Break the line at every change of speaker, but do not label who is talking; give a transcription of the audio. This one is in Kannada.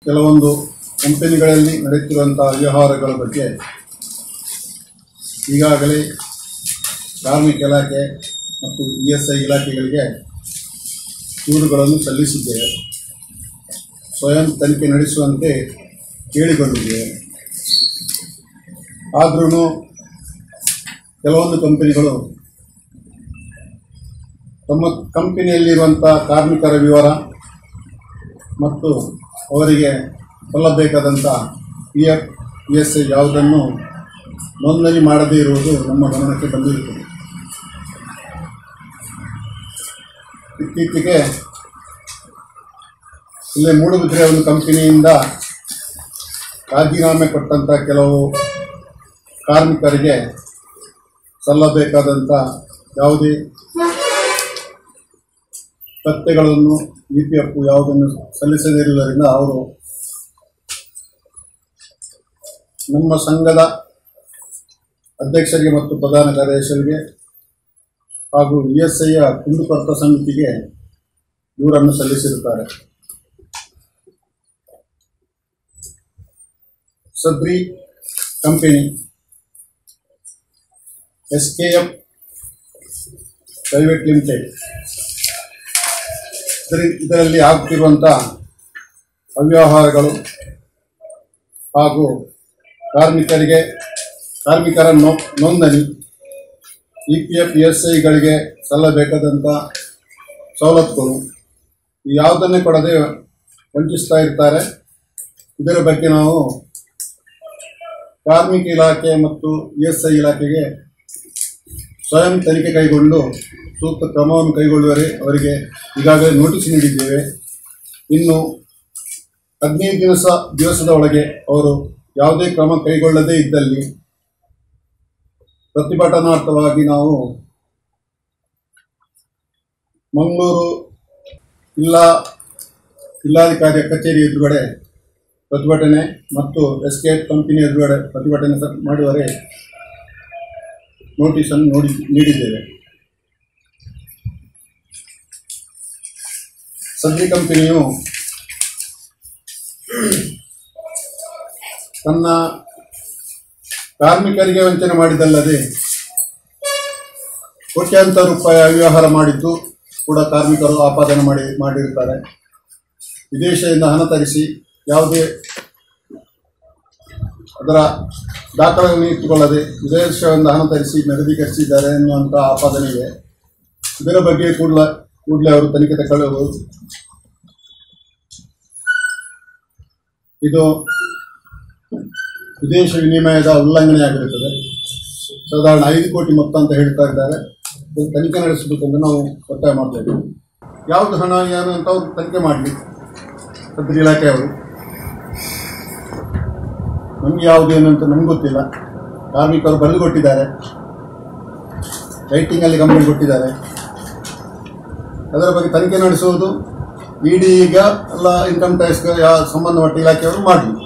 ಕೆಲವೊಂದು ಕಂಪನಿಗಳಲ್ಲಿ ನಡೆಯುತ್ತಿರುವಂಥ ವ್ಯವಹಾರಗಳ ಬಗ್ಗೆ ಈಗಾಗಲೇ ಕಾರ್ಮಿಕ ಇಲಾಖೆ ಮತ್ತು ಇ ಎಸ್ ಐ ಇಲಾಖೆಗಳಿಗೆ ದೂರುಗಳನ್ನು ಸಲ್ಲಿಸಿದ್ದೇವೆ ಸ್ವಯಂ ತನಿಖೆ ನಡೆಸುವಂತೆ ಕೇಳಿಕೊಂಡಿದ್ದೇವೆ ಆದ್ರೂ ಕೆಲವೊಂದು ಕಂಪನಿಗಳು ತಮ್ಮ ಕಂಪನಿಯಲ್ಲಿರುವಂಥ ಕಾರ್ಮಿಕರ ವಿವರ ಮತ್ತು ಅವರಿಗೆ ಸಲ್ಲಬೇಕಾದಂಥ P F E S I ಯಾವುದನ್ನು ನೋಂದಣಿ ಮಾಡದೇ ಇರುವುದು ನಮ್ಮ ಗಮನಕ್ಕೆ ಬಂದಿರುತ್ತದೆ ಇತ್ತೀಚೆಗೆ ಇಲ್ಲೇ ಮೂಡುಬಿದ್ರೆ ಒಂದು ಕಂಪನಿಯಿಂದ ರಾಜೀನಾಮೆ ಕೊಟ್ಟಂಥ ಕೆಲವು ಕಾರ್ಮಿಕರಿಗೆ ಸಲ್ಲಬೇಕಾದಂಥ ಯಾವುದೇ ಪತ್ತೆಗಳನ್ನು ಇ ಪಿ ಎಫ್ ಯಾವುದನ್ನು ಸಲ್ಲಿಸದಿರುವುದರಿಂದ ಅವರು ನಮ್ಮ ಸಂಘದ ಅಧ್ಯಕ್ಷರಿಗೆ ಮತ್ತು ಪ್ರಧಾನ ಕಾರ್ಯದರ್ಶಿಗಳಿಗೆ ಹಾಗೂ ಇ ಎಸ್ ಐಯ ಕುಂದುಕೊರತ ಸಮಿತಿಗೆ ದೂರನ್ನು ಸಲ್ಲಿಸಿರುತ್ತಾರೆ ಸದ್ರಿ company S K F private limited ಇದರಿ ಇದರಲ್ಲಿ ಆಗುತ್ತಿರುವಂಥ ಅವ್ಯವಹಾರಗಳು ಹಾಗೂ ಕಾರ್ಮಿಕರಿಗೆ ಕಾರ್ಮಿಕರ ನೋ ನೋಂದಣಿ ಇ ಪಿ ಎಫ್ ಎಸ್ ಐಗಳಿಗೆ ಸಲ್ಲಬೇಕಾದಂಥ ಸವಲತ್ತುಗಳು ಯಾವುದನ್ನೇ ಕೊಡದೆ ವಂಚಿಸ್ತಾ ಇರ್ತಾರೆ ಇದರ ಬಗ್ಗೆ ನಾವು ಕಾರ್ಮಿಕ ಇಲಾಖೆ ಮತ್ತು ಇ ಎಸ್ ಐ ಇಲಾಖೆಗೆ ಸ್ವಯಂ ತನಿಖೆ ಕೈಗೊಂಡು ಸೂಕ್ತ ಕ್ರಮವನ್ನು ಕೈಗೊಳ್ಳುವರೆ ಅವರಿಗೆ ಈಗಾಗಲೇ ನೋಟಿಸ್ ನೀಡಿದ್ದೇವೆ ಇನ್ನು ಹದಿನೈದು ದಿವಸ ದಿವಸದ ಒಳಗೆ ಅವರು ಯಾವುದೇ ಕ್ರಮ ಕೈಗೊಳ್ಳದೇ ಇದ್ದಲ್ಲಿ ಪ್ರತಿಭಟನಾರ್ಥವಾಗಿ ನಾವು ಮಂಗಳೂರು ಜಿಲ್ಲಾ ಜಿಲ್ಲಾಧಿಕಾರಿಯ ಕಚೇರಿ ಎದುರುಗಡೆ ಪ್ರತಿಭಟನೆ ಮತ್ತು ಎಸ್ ಕೆ ಕಂಪನಿ ಎದುರುಗಡೆ ಪ್ರತಿಭಟನೆ ಸ- ಮಾಡುವರೆ ನೋಟಿಸನ್ನು ನೋಡಿ ನೀಡಿದ್ದೇವೆ ಸದ್ರಿ ಕಂಪನಿಯು ತನ್ನ ಕಾರ್ಮಿಕರಿಗೆ ವಂಚನೆ ಮಾಡಿದ್ದಲ್ಲದೆ ಕೋಟ್ಯಾಂತರ ರೂಪಾಯಿ ಅವ್ಯವಹಾರ ಮಾಡಿದ್ದು ಕೂಡ ಕಾರ್ಮಿಕರು ಆಪಾದನೆ ಮಾಡಿ ಮಾಡಿರುತ್ತಾರೆ ವಿದೇಶದಿಂದ ಹಣ ತರಿಸಿ ಯಾವುದೇ ಅದರ ದಾಖಲೆಗಳನ್ನು ಇಟ್ಟುಕೊಳ್ಳದೆ ವಿದೇಶದಿಂದ ಹಣ ತರಿಸಿ ನಗದೀಕರಿಸಿದ್ದಾರೆ ಎನ್ನುವಂಥ ಆಪಾದನೆ ಇದೆ ಇದರ ಬಗ್ಗೆ ಕೂಡಲ ಕೂಡಲೇ ಅವರು ತನಿಖೆ ತಗೊಳ್ಳಬಹುದು ಇದು ವಿದೇಶ ವಿನಿಮಯದ ಉಲ್ಲಂಘನೆಯಾಗಿರುತ್ತದೆ ಸಾಧಾರಣ ಐದು ಕೋಟಿ ಮೊತ್ತ ಅಂತ ಹೇಳ್ತಾ ಇದ್ದಾರೆ ಇದನ್ನು ತನಿಖೆ ನಡೆಸಬೇಕೆಂದು ನಾವು ಒತ್ತಾಯ ಮಾಡ್ತಾ ಇದ್ದೀವಿ ಯಾವುದು ಹಣ ಏನು ಅಂತ ಅವರು ತನಿಖೆ ಮಾಡಲಿ ಸದ್ರಿ ಇಲಾಖೆಯವರು ನಮ್ಗೆ ಯಾವುದು ಏನು ಅಂತ ನಮ್ಗೆ ಗೊತ್ತಿಲ್ಲ ಕಾರ್ಮಿಕರು ಬರೆದು ಕೊಟ್ಟಿದ್ದಾರೆ ರೈಟಿಂಗಲ್ಲಿ ಕಂಪ್ಲೇಂಟ್ ಕೊಟ್ಟಿದ್ದಾರೆ ಅದರ ಬಗ್ಗೆ ತನಿಖೆ ನಡೆಸುವುದು ಇಡಿ ಈಗ ಎಲ್ಲ ಇನ್ಕಮ್ ಟ್ಯಾಕ್ಸ್ ಯಾವ ಸಂಬಂಧಪಟ್ಟ ಇಲಾಖೆಯವರು ಮಾಡಲಿ